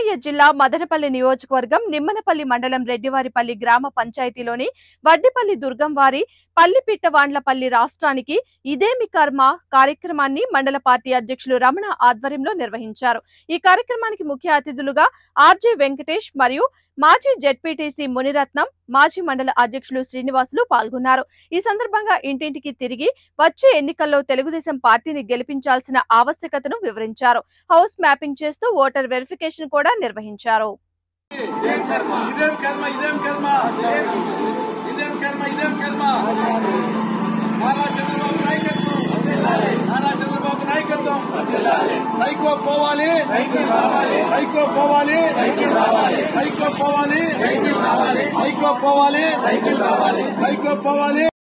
అన్నమయ్య జిల్లా మదనపల్లి నియోజకవర్గం నిమ్మనపల్లి మండలం రెడ్డివారిపల్లి గ్రామ పంచాయతీలోని వడ్డిపల్లి దుర్గం వారి పల్లిపిట్టవాండ్లపల్లి రాష్ట్రానికి ఇదేమి కర్మ కార్యక్రమాన్ని మండల పార్టీ అధ్యక్షులు రమణ ఆధ్వర్యంలో నిర్వహించారు ఈ కార్యక్రమానికి ముఖ్య అతిథులుగా ఆర్జే వెంకటేష్ మరియు మాజీ జెడ్పీటీసీ మునిరత్నం మాజీ మండల అధ్యక్షులు శ్రీనివాసులు పాల్గొన్నారు ఈ సందర్భంగా ఇంటింటికి తిరిగి వచ్చే ఎన్నికల్లో తెలుగుదేశం పార్టీని గెలిపించాల్సిన ఆవశ్యకతను వివరించారు హౌస్ మ్యాపింగ్ చేస్తూ ఓటర్ వెరిఫికేషన్ కూడా నిర్వహించారు ఇదేం కర్మ ఇదేం కర్మ ఇదేం కర్మ ఇదేం కర్మ నారా చంద్రబాబు నాయకత్వం నారా చంద్రబాబు నాయకత్వం సైకో పోవాలి సైకో పోవాలి సైకో పోవాలి సైకో పోవాలి సైకో పోవాలి